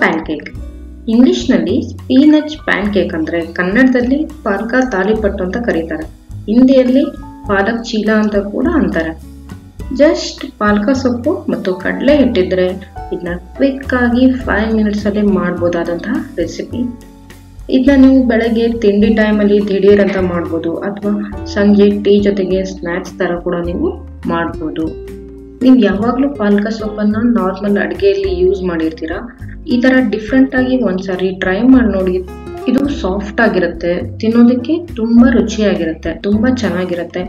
PAN cake ಇಂಗ್ಲಿಷ್ನಲ್ಲಿ ಸ್ಪೀನಚ್ PAN cake ಅಂದರೆ ಕನ್ನಡದಲ್ಲಿ ಪಾಲಕ ತಾಲಿಪಟ್ಟು ಅಂತ ಕರೀತಾರೆ ಹಿಂದಿಯಲ್ಲಿ ಪಾಲಕ್ ಚೀಲ ಅಂತ ಕೂಡ ಅಂತಾರೆ ಜಸ್ಟ್ ಪಾಲಕ ಸೊಪ್ಪು ಮತ್ತು ಕಡಲೆ ಇಟ್ಟಿದ್ರೆ ಇದನ್ನ ಕ್ವಿಕ್ ಆಗಿ ಫೈವ್ ಮಿನಿಟ್ಸಲ್ಲಿ ಮಾಡ್ಬೋದಾದಂತಹ ರೆಸಿಪಿ ಇದನ್ನ ನೀವು ಬೆಳಗ್ಗೆ ತಿಂಡಿ ಟೈಮಲ್ಲಿ ದಿಢೀರ್ ಅಂತ ಮಾಡ್ಬೋದು ಅಥವಾ ಸಂಜೆ ಟೀ ಜೊತೆಗೆ ಸ್ನ್ಯಾಕ್ಸ್ ಥರ ಕೂಡ ನೀವು ಮಾಡ್ಬೋದು ನೀವು ಯಾವಾಗಲೂ ಪಾಲಕ ಸೊಪ್ಪನ್ನು ನಾರ್ಮಲ್ ಅಡುಗೆಯಲ್ಲಿ ಯೂಸ್ ಮಾಡಿರ್ತೀರಾ ಈ ಥರ ಡಿಫ್ರೆಂಟ್ ಆಗಿ ಒಂದ್ಸರಿ ಟ್ರೈ ಮಾಡಿ ನೋಡಿ ಇದು ಸಾಫ್ಟ್ ಆಗಿರುತ್ತೆ ತಿನ್ನೋದಕ್ಕೆ ತುಂಬ ರುಚಿಯಾಗಿರುತ್ತೆ ತುಂಬ ಚೆನ್ನಾಗಿರುತ್ತೆ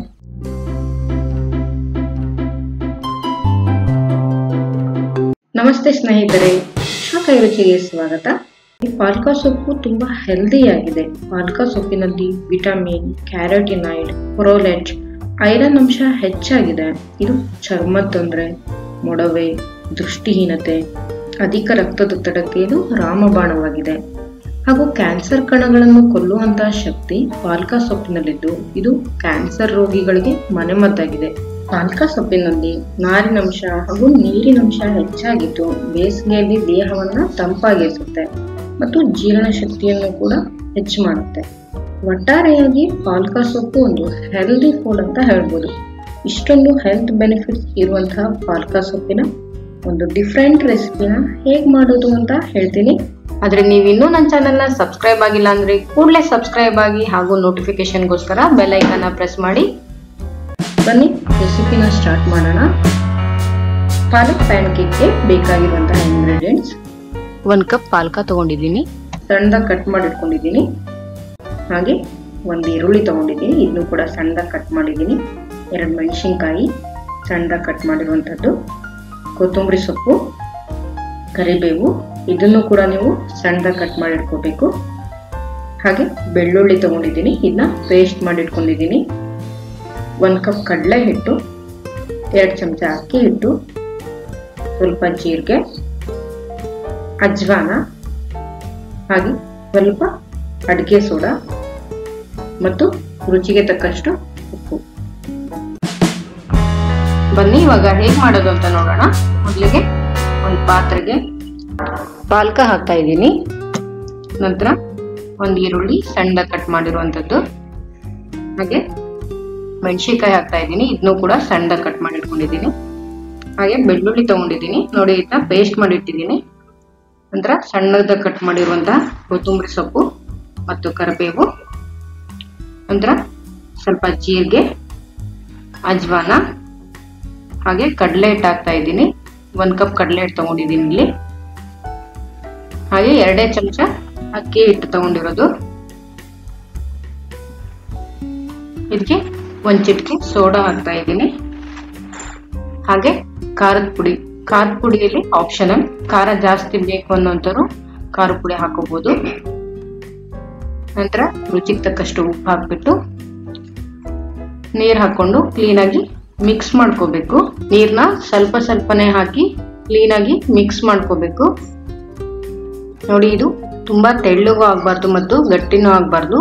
ನಮಸ್ತೆ ಸ್ನೇಹಿತರೆ ಕೈ ರುಚಿಗೆ ಸ್ವಾಗತ ಈ ಪಾಲಕ ಸೊಪ್ಪು ತುಂಬಾ ಹೆಲ್ದಿ ಆಗಿದೆ ಪಾಲಕ ಸೊಪ್ಪಿನಲ್ಲಿ ವಿಟಮಿನ್ ಕ್ಯಾರೋಟಿನೈಡ್ ಪ್ರೊಲೆಟ್ ಐರನ್ ಅಂಶ ಹೆಚ್ಚಾಗಿದೆ ಇದು ಚರ್ಮದ ತೊಂದರೆ ಮೊಡವೆ ದೃಷ್ಟಿಹೀನತೆ ಅಧಿಕ ರಕ್ತದೊತ್ತಡಕ್ಕೆ ಇದು ರಾಮಬಾಣವಾಗಿದೆ ಹಾಗೂ ಕ್ಯಾನ್ಸರ್ ಕಣಗಳನ್ನು ಕೊಲ್ಲುವಂತಹ ಶಕ್ತಿ ಪಾಲಕ ಸೊಪ್ಪಿನಲ್ಲಿದ್ದು ಇದು ಕ್ಯಾನ್ಸರ್ ರೋಗಿಗಳಿಗೆ ಮನೆಮದ್ದಾಗಿದೆ ಪಾಲಕ ಸೊಪ್ಪಿನಲ್ಲಿ ನಾರಿನಂಶ ಹಾಗೂ ನೀರಿನಂಶ ಹೆಚ್ಚಾಗಿದ್ದು ಬೇಸಿಗೆಯಲ್ಲಿ ದೇಹವನ್ನ ತಂಪಾಗಿರಿಸುತ್ತೆ ಮತ್ತು ಜೀರ್ಣ ಶಕ್ತಿಯನ್ನು ಕೂಡ ಹೆಚ್ಚು ಮಾಡುತ್ತೆ ಒಟ್ಟಾರೆಯಾಗಿ ಪಾಲಕ ಸೊಪ್ಪು ಒಂದು ಹೆಲ್ದಿ ಫುಡ್ ಅಂತ ಹೇಳ್ಬೋದು ಇಷ್ಟೊಂದು ಹೆಲ್ತ್ ಬೆನಿಫಿಟ್ಸ್ ಇರುವಂತಹ ಪಾಲಕ ಸೊಪ್ಪಿನ ಒಂದು ಡಿಫ್ರೆಂಟ್ ರೆಸಿಪಿನ ಹೇಗೆ ಮಾಡೋದು ಅಂತ ಹೇಳ್ತೀನಿ ಆದ್ರೆ ನೀವು ಇನ್ನೂ ನನ್ನ ಚಾನೆಲ್ನ ಸಬ್ಸ್ಕ್ರೈಬ್ ಆಗಿಲ್ಲ ಅಂದ್ರೆ ಕೂಡಲೇ ಸಬ್ಸ್ಕ್ರೈಬ್ ಆಗಿ ಹಾಗೂ ನೋಟಿಫಿಕೇಶನ್ಗೋಸ್ಕರ ಬೆಲ್ ಐಕನ್ನ ಪ್ರೆಸ್ ಮಾಡಿ ಬನ್ನಿ ರೆಸಿಪಿನ ಸ್ಟಾರ್ಟ್ ಮಾಡೋಣ ಪಾಲಕ್ ಪ್ಯಾನ್ ಕೇಕ್ಗೆ ಬೇಕಾಗಿರುವಂತಹ ಇಂಗ್ರೀಡಿಯೆಂಟ್ಸ್ ಒಂದು ಕಪ್ ಪಾಲಕ ತಗೊಂಡಿದ್ದೀನಿ ಸಣ್ಣದಾಗಿ ಕಟ್ ಮಾಡಿ ಇಟ್ಕೊಂಡಿದ್ದೀನಿ ಹಾಗೆ ಒಂದು ಈರುಳ್ಳಿ ತಗೊಂಡಿದ್ದೀನಿ ಇದನ್ನು ಕೂಡ ಸಣ್ಣದಾಗಿ ಕಟ್ ಮಾಡಿದ್ದೀನಿ ಎರಡು ಮೆಣಸಿನ್ಕಾಯಿ ಸಣ್ಣದಾಗಿ ಕಟ್ ಮಾಡಿರುವಂಥದ್ದು ಕೊತ್ತಂಬರಿ ಸೊಪ್ಪು ಕರಿಬೇವು ಇದನ್ನು ಕೂಡ ನೀವು ಸಣ್ಣದಾಗಿ ಕಟ್ ಮಾಡಿ ಇಟ್ಕೋಬೇಕು ಹಾಗೆ ಬೆಳ್ಳುಳ್ಳಿ ತಗೊಂಡಿದ್ದೀನಿ ಇದನ್ನ ಪೇಸ್ಟ್ ಮಾಡಿ ಇಟ್ಕೊಂಡಿದ್ದೀನಿ ಒಂದು ಕಪ್ ಕಡಲೆ ಹಿಟ್ಟು ಎರಡು ಚಮಚ ಅಕ್ಕಿ ಹಿಟ್ಟು ಸ್ವಲ್ಪ ಜೀರಿಗೆ ಅಜ್ವಾನ ಹಾಗೆ ಸ್ವಲ್ಪ ಅಡಿಕೆ ಸೋಡಾ ಮತ್ತು ರುಚಿಗೆ ತಕ್ಕಷ್ಟು ಉಪ್ಪು ಬನ್ನಿ ಇವಾಗ ಹೇಗೆ ಮಾಡೋದು ಅಂತ ನೋಡೋಣ ಮೊದಲಿಗೆ ಒಂದು ಪಾತ್ರೆಗೆ ಪಾಲಕ ಹಾಕ್ತಾ ಇದ್ದೀನಿ ನಂತರ ಒಂದು ಈರುಳ್ಳಿ ಸಣ್ಣದಾಗಿ ಕಟ್ ಮಾಡಿರುವಂಥದ್ದು ಹಾಗೆ ಮೆಣಸಿನ್ಕಾಯಿ ಹಾಕ್ತಾ ಇದ್ದೀನಿ ಇದನ್ನು ಕೂಡ ಸಣ್ಣದಾಗಿ ಕಟ್ ಮಾಡಿ ಇಟ್ಕೊಂಡಿದ್ದೀನಿ ಹಾಗೆ ಬೆಳ್ಳುಳ್ಳಿ ತಗೊಂಡಿದ್ದೀನಿ ನೋಡಿ ಇದನ್ನ ಪೇಸ್ಟ್ ಮಾಡಿ ಇಟ್ಟಿದ್ದೀನಿ ನಂತರ ಸಣ್ಣದಾಗಿ ಕಟ್ ಮಾಡಿರುವಂತಹ ಕೊತ್ತಂಬರಿ ಸೊಪ್ಪು ಮತ್ತು ಕರಿಬೇವು ನಂತರ ಸ್ವಲ್ಪ ಜೀರಿಗೆ ಅಜ್ವಾನ ಹಾಗೆ ಕಡಲೆ ಹಿಟ್ಟು ಹಾಕ್ತಾ ಇದ್ದೀನಿ ಒಂದು ಕಪ್ ಕಡಲೆ ಹಿಟ್ಟು ತಗೊಂಡಿದ್ದೀನಿ ಇಲ್ಲಿ ಹಾಗೆ ಎರಡೇ ಚಮಚ ಅಕ್ಕಿ ಹಿಟ್ಟು ತಗೊಂಡಿರೋದು ಇದಕ್ಕೆ ಒಂದು ಚಿಟಿಕೆ ಸೋಡಾ ಹಾಕ್ತಾ ಇದ್ದೀನಿ ಹಾಗೆ ಖಾರದ ಪುಡಿ ಖಾರದ ಪುಡಿಯಲ್ಲಿ ಆಪ್ಷನಲ್ ಖಾರ ಜಾಸ್ತಿ ಬೇಕು ಅನ್ನೋಂಥವ್ರು ಖಾರದ ಪುಡಿ ಹಾಕೋಬಹುದು ನಂತರ ರುಚಿಗೆ ತಕ್ಕಷ್ಟು ಉಪ್ಪು ಹಾಕ್ಬಿಟ್ಟು ನೀರು ಹಾಕೊಂಡು ಕ್ಲೀನಾಗಿ ಮಿಕ್ಸ್ ಮಾಡ್ಕೋಬೇಕು ನೀರ್ನ ಸ್ವಲ್ಪ ಸ್ವಲ್ಪನೇ ಹಾಕಿ ಕ್ಲೀನಾಗಿ ಮಿಕ್ಸ್ ಮಾಡ್ಕೋಬೇಕು ನೋಡಿ ಇದು ತುಂಬಾ ತೆಳ್ಳಗೂ ಆಗ್ಬಾರ್ದು ಮತ್ತು ಗಟ್ಟಿನೂ ಆಗ್ಬಾರ್ದು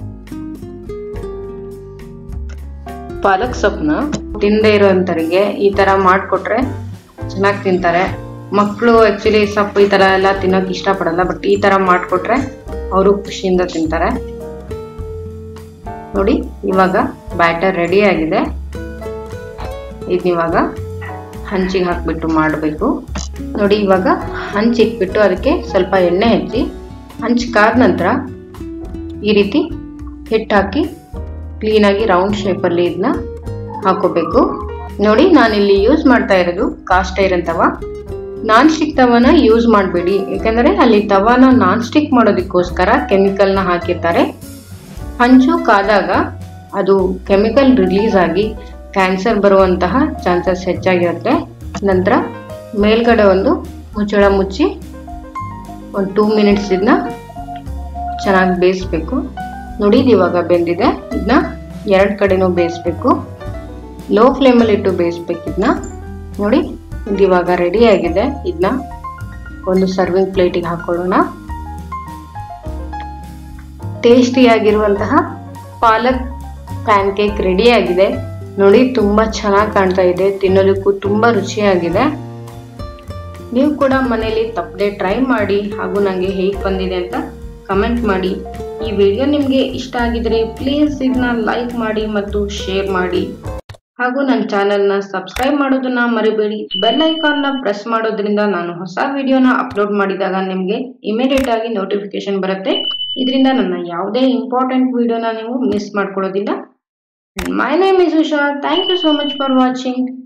ಪಾಲಕ್ ಸೊಪ್ಪನ್ನ ತಿಂದೇ ಇರೋಂಥವ್ರಿಗೆ ಈ ತರ ಮಾಡಿಕೊಟ್ರೆ ಚೆನ್ನಾಗಿ ತಿಂತಾರೆ ಮಕ್ಕಳು ಆಕ್ಚುಲಿ ಸೊಪ್ಪು ಈ ತರ ಎಲ್ಲ ತಿನ್ನೋಕೆ ಇಷ್ಟಪಡಲ್ಲ ಬಟ್ ಈ ತರ ಮಾಡಿಕೊಟ್ರೆ ಅವರು ಖುಷಿಯಿಂದ ತಿಂತಾರೆ ನೋಡಿ ಇವಾಗ ಬ್ಯಾಟರ್ ರೆಡಿ ಆಗಿದೆ ಇದನ್ನಿವಾಗ ಹಂಚಿಗೆ ಹಾಕ್ಬಿಟ್ಟು ಮಾಡಬೇಕು ನೋಡಿ ಇವಾಗ ಹಂಚಿಟ್ಬಿಟ್ಟು ಅದಕ್ಕೆ ಸ್ವಲ್ಪ ಎಣ್ಣೆ ಹಚ್ಚಿ ಹಂಚ್ ಕಾದ ನಂತರ ಈ ರೀತಿ ಹಿಟ್ಟು ಹಾಕಿ ಕ್ಲೀನಾಗಿ ರೌಂಡ್ ಶೇಪಲ್ಲಿ ಇದನ್ನ ಹಾಕೋಬೇಕು ನೋಡಿ ನಾನಿಲ್ಲಿ ಯೂಸ್ ಮಾಡ್ತಾ ಇರೋದು ಕಾಸ್ಟ್ ಐರನ್ ತವ ನಾನ್ ಸ್ಟಿಕ್ ತವನ ಯೂಸ್ ಮಾಡಬೇಡಿ ಯಾಕಂದರೆ ಅಲ್ಲಿ ತವಾನ ನಾನ್ ಸ್ಟಿಕ್ ಮಾಡೋದಕ್ಕೋಸ್ಕರ ಕೆಮಿಕಲ್ನ ಹಾಕಿರ್ತಾರೆ ಹಂಚು ಕಾದಾಗ ಅದು ಕೆಮಿಕಲ್ ರಿಲೀಸ್ ಆಗಿ ಕ್ಯಾನ್ಸರ್ ಬರುವಂತಹ ಚಾನ್ಸಸ್ ಹೆಚ್ಚಾಗಿರುತ್ತೆ ನಂತರ ಮೇಲ್ಗಡೆ ಒಂದು ಮುಚ್ಚಳ ಮುಚ್ಚಿ ಒಂದು ಟೂ ಮಿನಿಟ್ಸ್ ಇದನ್ನ ಚೆನ್ನಾಗಿ ಬೇಯಿಸ್ಬೇಕು ನೋಡಿ ಇದು ಇವಾಗ ಬೆಂದಿದೆ ಇದನ್ನ ಎರಡು ಕಡೆನೂ ಬೇಯಿಸ್ಬೇಕು ಲೋ ಫ್ಲೇಮಲ್ಲಿ ಇಟ್ಟು ಬೇಯಿಸ್ಬೇಕು ಇದನ್ನ ನೋಡಿ ಇದು ಇವಾಗ ರೆಡಿ ಆಗಿದೆ ಇದನ್ನ ಒಂದು ಸರ್ವಿಂಗ್ ಪ್ಲೇಟಿಗೆ ಹಾಕೊಳ್ಳೋಣ ಟೇಸ್ಟಿಯಾಗಿರುವಂತಹ ಪಾಲಕ್ ಪ್ಯಾನ್ ಕೇಕ್ ರೆಡಿ ಆಗಿದೆ ನೋಡಿ ತುಂಬ ಚೆನ್ನಾಗಿ ಕಾಣ್ತಾ ಇದೆ ತಿನ್ನೋದಕ್ಕೂ ತುಂಬ ರುಚಿಯಾಗಿದೆ ನೀವು ಕೂಡ ಮನೇಲಿ ತಪ್ಪದೆ ಟ್ರೈ ಮಾಡಿ ಹಾಗೂ ನನಗೆ ಹೇಗೆ ಬಂದಿದೆ ಅಂತ ಕಮೆಂಟ್ ಮಾಡಿ ಈ ವಿಡಿಯೋ ನಿಮಗೆ ಇಷ್ಟ ಆಗಿದ್ರೆ ಪ್ಲೀಸ್ ಇದನ್ನ ಲೈಕ್ ಮಾಡಿ ಮತ್ತು ಶೇರ್ ಮಾಡಿ ಹಾಗೂ ನನ್ನ ಚಾನೆಲ್ನ ಸಬ್ಸ್ಕ್ರೈಬ್ ಮಾಡೋದನ್ನ ಮರಿಬೇಡಿ ಬೆಲ್ ಐಕಾನ್ನ ಪ್ರೆಸ್ ಮಾಡೋದ್ರಿಂದ ನಾನು ಹೊಸ ವಿಡಿಯೋನ ಅಪ್ಲೋಡ್ ಮಾಡಿದಾಗ ನಿಮಗೆ ಇಮಿಡಿಯೇಟ್ ಆಗಿ ನೋಟಿಫಿಕೇಶನ್ ಬರುತ್ತೆ ಇದರಿಂದ ನನ್ನ ಯಾವುದೇ ಇಂಪಾರ್ಟೆಂಟ್ ವಿಡಿಯೋನ ನೀವು ಮಿಸ್ ಮಾಡ್ಕೊಳ್ಳೋದಿಲ್ಲ my name is Usha thank you so much for watching